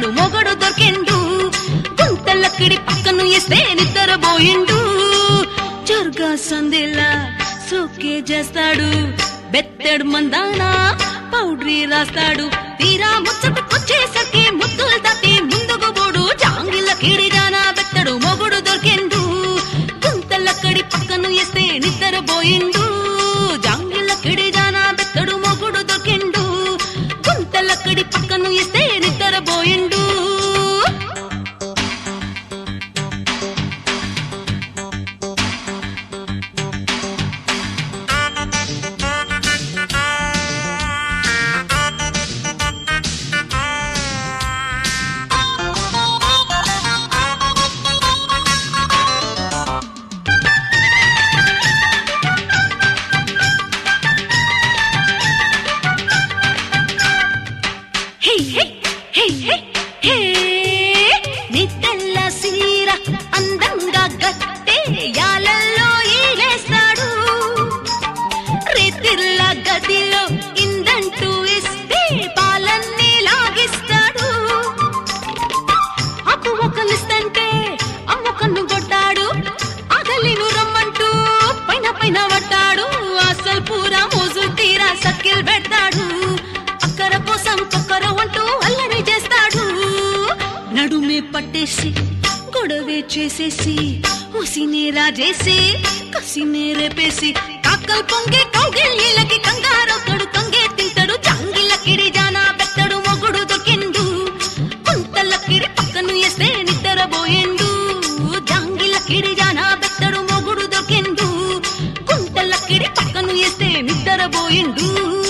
మొగడు దొరికిండు గుంతలక్కడి పక్కను వేస్తే నిద్రపోయిండు జరుగా సందేలా సోకే చేస్తాడు బెత్తడు మందానా పౌడ్రీ రాస్తాడు తీరా ముచ్చటకొచ్చేసరికి ముద్దులు తట్టి ముందుకు పోడు జాంగిల కిడిగానా బెత్తడు మొగుడు దొరికిండు గుంతలక్కడి పక్కను వేస్తే నిద్రపోయిండు జాంగిల కిడిగానా బెత్తడు మొగుడు దొరికిండు గుంతలక్కడి పక్కను వేస్తే నిద్రపోయిండు హే హే హే హే హే నీ తెల్ల సీర అందంగా గట్టే యాలల్లో ఈలేస్తాడు రేతిల్ల గదిలో ఇందంటూ ఇస్తే పాలన్నీ లాగిస్తాడు అప్పు ఒకలిస్తంటే అమ్మకన్ను కొట్టాడు అగలిను రమ్మంటూ పైన పైన పట్టాడు అసలు పూరా మోజు తీరా సక్కిల్ పెడతాడు అక్కర కోసం కొక్కర అంటూ అల్లరి చేస్తాడు నడుమే పట్టేసి గొడవే చేసేసి ఉసినే రాజేసి కసినే రేపేసి కాకల్ పొంగే కౌగిళ్ళకి కంగారొక్కడు కంగే తింటాడు జాంగిల కిడిజానా పెత్తడు మొగుడు దొరికిండు కుంతల కిడి పక్కను వేస్తే నిద్రపోయిండు జాంగిల కిడిజానా పెత్తడు మొగుడు దొరికిండు కుంతల కిడి పక్కను వేస్తే నిద్రపోయిండు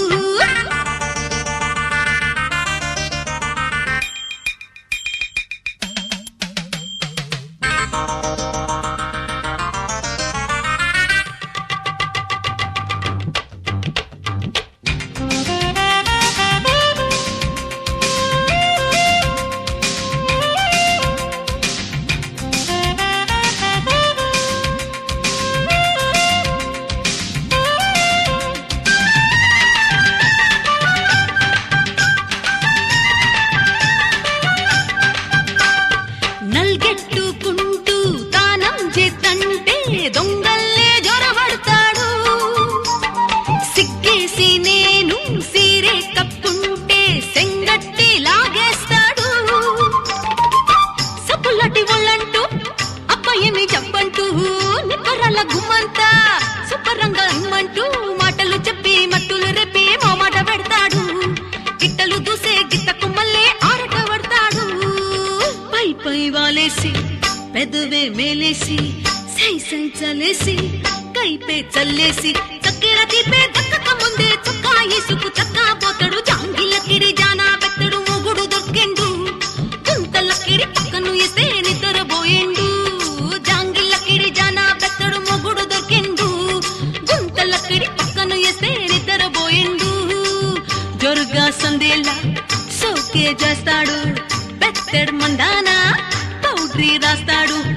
నల్గెట్టుకుంటూ దానం చేతంటే దొంగల్లే జొరబడతాడు సిగ్గేసి నేను సీరే కప్పుంటే సెంగట్టి లాగేస్తాడు సప్పులటి ఒళ్ళంటూ అప్పయ్యని చెప్పంటూ నిక్కరల గుమ్మంతా సుపరంగా ఇమ్మంటూ మాటలు చెప్పి మట్టులు రెప్పి మాట పెడతాడు గిట్టలు దూసే గిట్ట కుమ్మల్లే ఆరట పడతాడు పై పై వాలేసి పెదవే మేలేసి సై సై చలేసి కైపే చల్లేసి చక్కెర తీపే దక్కక ముందే చొక్కా ఇసుకు చక్కా పోతాడు జాంగిల కిడి జానా పెత్తడు మొగుడు దొరికిండు గుంతల కిడి పక్కను వేస్తే నిద్రపోయిండు జాంగిల కిడి జానా పెత్తడు మొగుడు దొరికిండు గుంతల కిడి పక్కను వేస్తే నిద్రపోయిండు జోరుగా సందేలా సోకే చేస్తాడు బెత్తడు మందానా పౌడ్రీ రాస్తాడు